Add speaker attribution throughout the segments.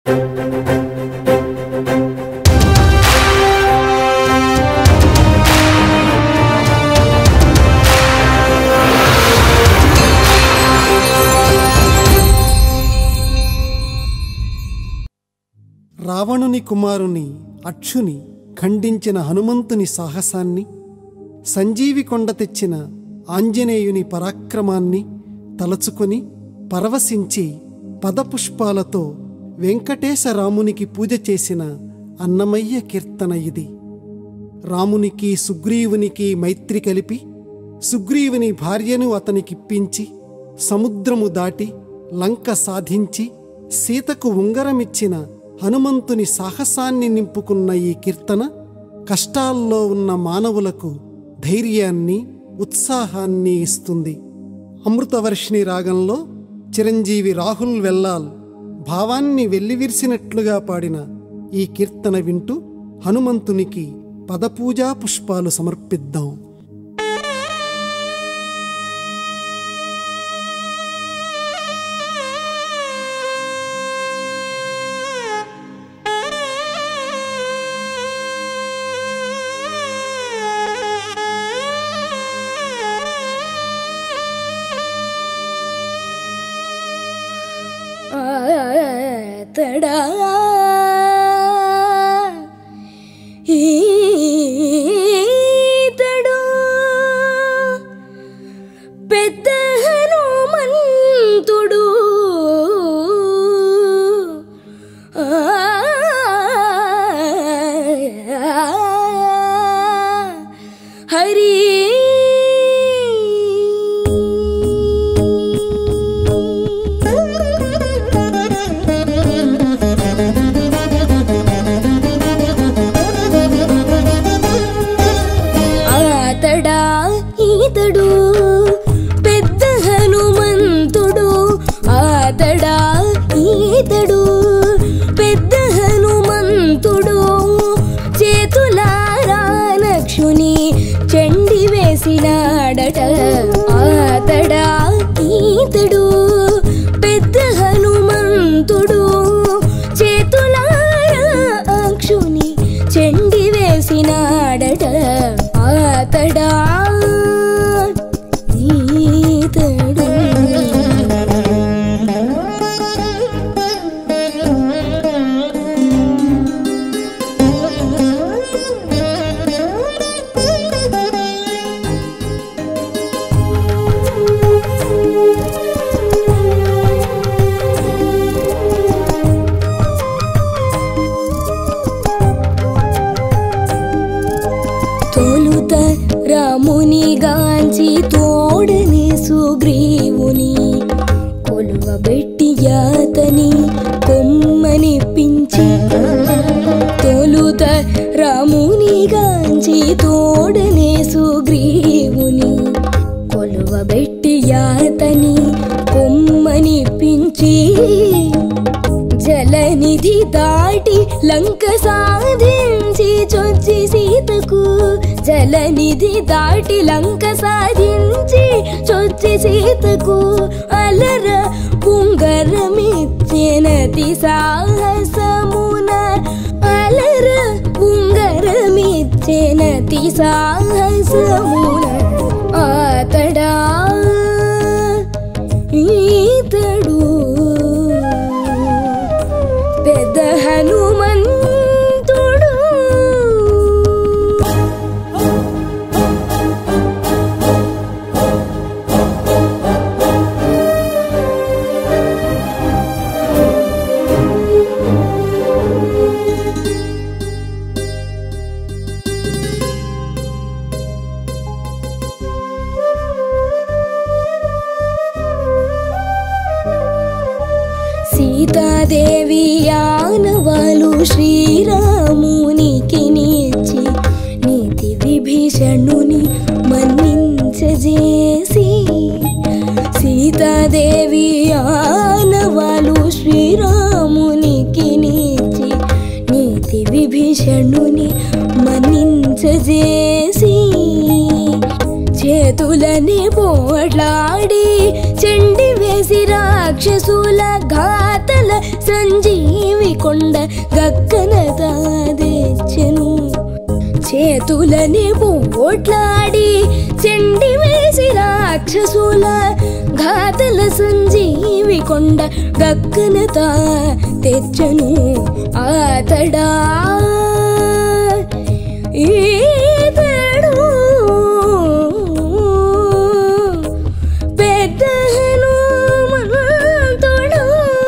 Speaker 1: రావణుని కుమారుని అక్షుని ఖండించిన హనుమంతుని సాహసాన్ని సంజీవి కొండ తెచ్చిన ఆంజనేయుని పరాక్రమాన్ని తలచుకొని పరవశించి పదపుష్పాలతో వెంకటేశరామునికి పూజ చేసిన అన్నమయ్య కీర్తన ఇది రామునికి సుగ్రీవునికి మైత్రి కలిపి సుగ్రీవుని భార్యను అతనికిప్పించి సముద్రము దాటి లంక సాధించి సీతకు ఉంగరమిచ్చిన హనుమంతుని సాహసాన్ని నింపుకున్న ఈ కీర్తన కష్టాల్లో ఉన్న మానవులకు ధైర్యాన్ని ఉత్సాహాన్ని ఇస్తుంది అమృతవర్షిణి రాగంలో చిరంజీవి రాహుల్ వెల్లాల్ భావాన్ని వెల్లివిరిసినట్లుగా పాడిన ఈ కీర్తన వింటూ హనుమంతునికి పదపూజా పుష్పాలు సమర్పిద్దాం
Speaker 2: తడా ఈతడు పెద్ద హనుమంతుడు ఆ, హరి ఆతడా ఈతడు పెద్ద హనుమంతుడు ఆతడా ఈతడు పెద్ద హనుమంతుడు చేతులారా లక్షుని చెండి వేసినాడట ఆతడా ఈతడు పెద్ద హనుమంతుడు చేతులారా అక్షుని చెండి వేసినాడట ఆతడా ఈతడు తొలుత రాముని గాంచి తోడని సుగ్రీవుని కొలువబెట్టి యాతని కొమ్మని పించి తొలుత రాముని గాంచి తోడనే సుగ్రీవుని కొలువబెట్టి యాతని కొమ్మని పించి జలనిధి దాటి లంక సాధించి చొచ్చి సీతకు జలనిధి దాటి లంక సాధించి చొచ్చి సీతకు అలర ఉంగరమిచ్చినతి సాహసమున అలర ఉంగరమిచ్చినతి సాహసమున ఆతడా ఈతడు పెద్ద హనుమంతుడు సీతాదేవి ఆనవాలు శ్రీరామునికి నీచి నీతి విభీషణుని మన్నించజేసి సీతాదేవి ఆనవాలు శ్రీరామునికి నీచి నీతి విభీషణుని మన్నించజేసి చేతులని పోట్లాడి చెండి వేసి రాక్షసుల ఘాతల సంజీవి కొండ గక్కన తాదెచ్చెను చేతులని పోట్లాడి చెండి వేసి రాక్షసుల ఘాతల సంజీవి కొండ గక్కన తా తెచ్చను ఆతడా ఈతడు పెద్ద హనుమంతుడు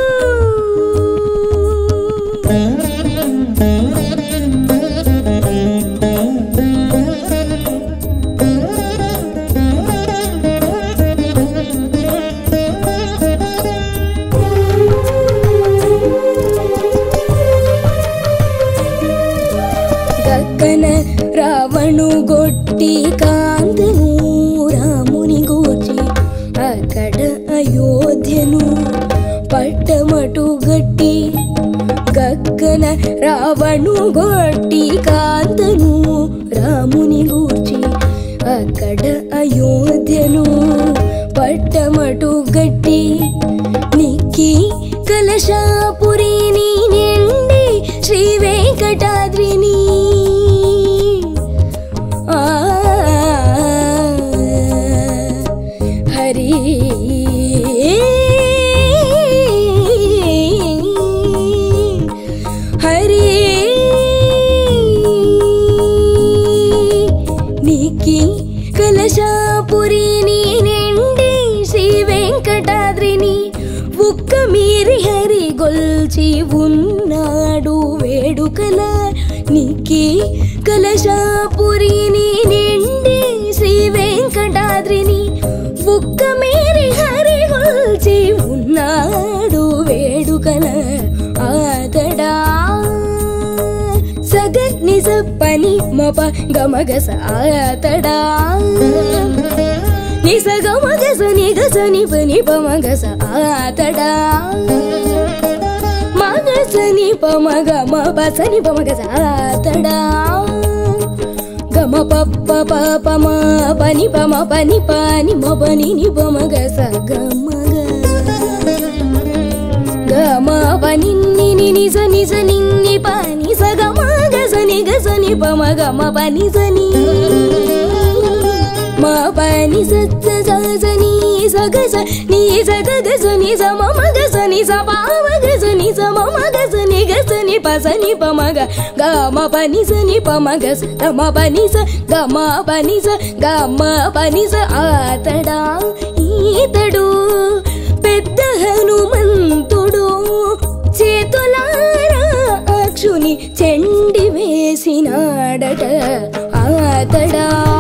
Speaker 2: గక్కన రావణు గొట్టి కాంతను రాముని గోచి అక్కడ అయోధ్యను పట్టమటు గట్టి గక్కన రావణు గొట్టి కాంతను రాముని గూర్చి అక్కడ అయోధ్యను పట్టమటు గట్టి నిక్కి కలశాపురిని నిండి శ్రీ వెంకటాద్రిని ఆ హరి హరి నీకి కలశాపురిని నిండి శ్రీ వెంకటాద్రిని ఉక్క మీరి హరి గొల్చి ఉన్నాడు వేడుకల నీకి కలశాపురిని నిండి శ్రీ వెంకటాద్రిని ఉక్క మీరి హరి గొల్చి ఉన్నాడు వేడుకల ఆతడా సగ నిజ పని మప గమగస ఆతడా నిస గమగస నిగస నిప నిప మగస ఆతడా మగస నిప మగ మప స నిప మగస ఆతడా గమ పప్ప పాప మా పని పమ పని పాని మ పని నిప మగస గమగ గమ పని ని నిజ నిజ నిన్ని పని స గమ గస ని గస ని ప మ గమ పని స ని మా పని స స స స ని స గ స ని స గ గ స ని స మ మ గ స ని స ప మ గ స ని స మ మ గ స ని గ స ని ప స ని ప మ గ గ మ ప ని స ని ప మ గ స ద మ ప ని స గ మ ప ని స గ మ ప ని స ఆతడా ఈతడు పెద్ద హనుమంతుడు చేతులారా అక్షుని చెండి వేసినాడట ఆతడా